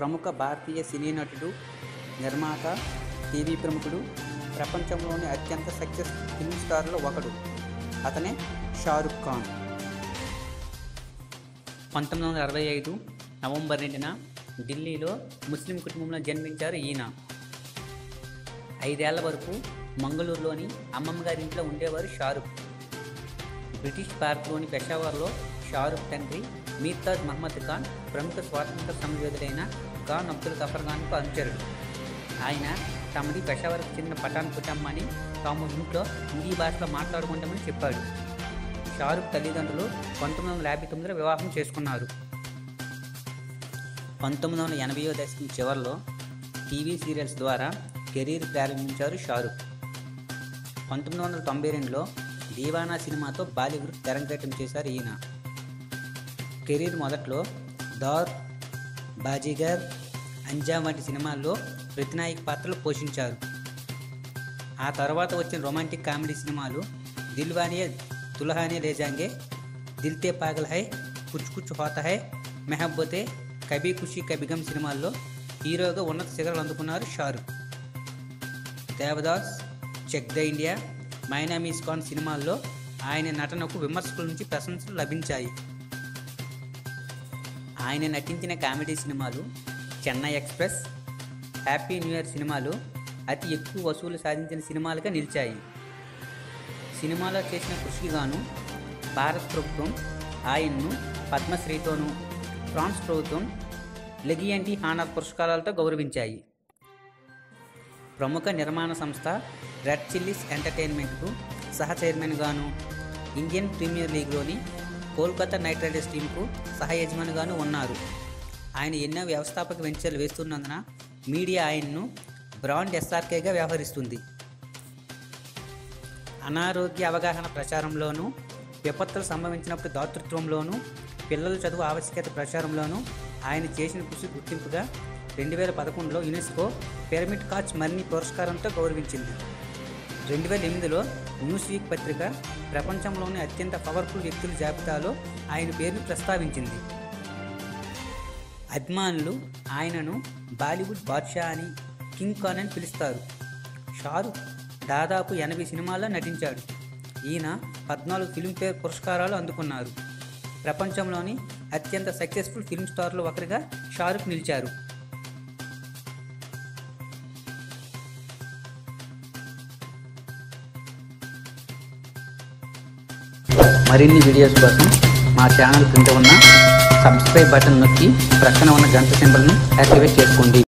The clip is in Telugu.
ప్రముఖ భారతీయ సినీ నటుడు నిర్మాత టీవీ ప్రముఖుడు ప్రపంచంలోని అత్యంత సక్సెస్ ఫిల్మ్ స్టార్లో ఒకడు అతనే షారుఖ్ ఖాన్ పంతొమ్మిది వందల అరవై ఐదు నవంబర్ రెండున ఢిల్లీలో ముస్లిం కుటుంబంలో జన్మించారు ఈయన ఐదేళ్ల వరకు మంగళూరులోని అమ్మమ్మ గారి ఇంట్లో ఉండేవారు షారుఖ్ బ్రిటిష్ భారత్లోని పెషావర్లో షారుఖ్ తండ్రి మీర్తాజ్ మహమ్మద్ ఖాన్ ప్రముఖ స్వాతంత్ర సమరయోధుడైన ఖాన్ అబ్దుల్ గఫర్ ఖాన్కు అనుచరుడు ఆయన తమది పెషావర్కు చెందిన పఠాన్ కుటుంబాన్ని తాము ఇంట్లో హిందీ భాషలో మాట్లాడుకుంటామని చెప్పాడు షారుఖ్ తల్లిదండ్రులు పంతొమ్మిది వందల యాభై తొమ్మిదిలో వివాహం చేసుకున్నారు పంతొమ్మిది వందల ఎనభైవ దశకం చివరిలో టీవీ సీరియల్స్ ద్వారా కెరీర్ ప్రారంభించారు షారుఖ్ పంతొమ్మిది వందల తొంభై రెండులో దీవానా సినిమాతో బాలీవుడ్ తెరంగేటం చేశారు ఈయన కెరీర్ మొదట్లో దౌర్ బాజీగర్ అంజామ్ వంటి సినిమాల్లో ప్రతినాయక పాత్రలు పోషించారు ఆ తర్వాత వచ్చిన రొమాంటిక్ కామెడీ సినిమాలు దిల్వానియే దుల్హానే లే జాంగే దిల్తే పాగల్ హై కుచ్ కుచ్ హోతా హై మెహబ్బతే కబీ ఖుషి కబిగమ్ సినిమాల్లో హీరోగా ఉన్నత శిఖరాలు అందుకున్నారు షారుఖ్ దేవదాస్ చెక్ ద ఇండియా మైనామీస్ ఖాన్ సినిమాల్లో ఆయన నటనకు విమర్శకుల నుంచి ప్రశంసలు లభించాయి ఆయన నటించిన కామెడీ సినిమాలు Chennai express happy new year సినిమాలు అతి ఎక్కువ వసూలు సాధించిన సినిమాలుగా నిలిచాయి సినిమాలో చేసిన కృషికి గాను భారత ప్రభుత్వం ఆయన్ను పద్మశ్రీతోనూ ఫ్రాన్స్ ప్రభుత్వం లెగియంటి హానర్ పురస్కారాలతో గౌరవించాయి ప్రముఖ నిర్మాణ సంస్థ రెడ్ చిల్లీస్ ఎంటర్టైన్మెంట్కు సహ చైర్మన్గాను ఇండియన్ ప్రీమియర్ లీగ్లోని కోల్కతా నైట్ రైడర్స్ టీంకు సహ యజమానిగాను ఉన్నారు ఆయన ఎన్నో వ్యవస్థాపక వెంచర్లు వేస్తున్నందున మీడియా ఆయన్ను బ్రాండ్ ఎస్ఆర్కేగా వ్యవహరిస్తుంది అనారోగ్య అవగాహన ప్రచారంలోనూ విపత్తులు సంభవించినప్పుడు దాతృత్వంలోనూ పిల్లల చదువు ఆవశ్యకత ప్రచారంలోనూ ఆయన చేసిన కృషి గుర్తింపుగా రెండు వేల పదకొండులో యునెస్కో పిరమిడ్ కాచ్ మర్ని పురస్కారంతో గౌరవించింది రెండు వేల ఎనిమిదిలో న్యూస్ వీక్ పత్రిక ప్రపంచంలోని అత్యంత పవర్ఫుల్ వ్యక్తుల జాబితాలో ఆయన పేరును ప్రస్తావించింది అభిమానులు ఆయనను బాలీవుడ్ బాద్షా అని కింగ్ ఖాన్ అని పిలుస్తారు షారుఖ్ దాదాపు ఎనభై సినిమాల్లో నటించాడు ఈయన పద్నాలుగు ఫిల్మ్ఫేర్ పురస్కారాలు అందుకున్నారు ప్రపంచంలోని అత్యంత సక్సెస్ఫుల్ ఫిల్మ్ స్టార్లు ఒకరిగా షారుఖ్ నిలిచారు మరిన్ని వీడియోస్ కోసం మా ఛానల్ క్రింద ఉన్న సబ్స్క్రైబ్ బటన్ నొక్కి ప్రక్కన ఉన్న గంట సింబల్ను యాక్టివేట్ చేసుకోండి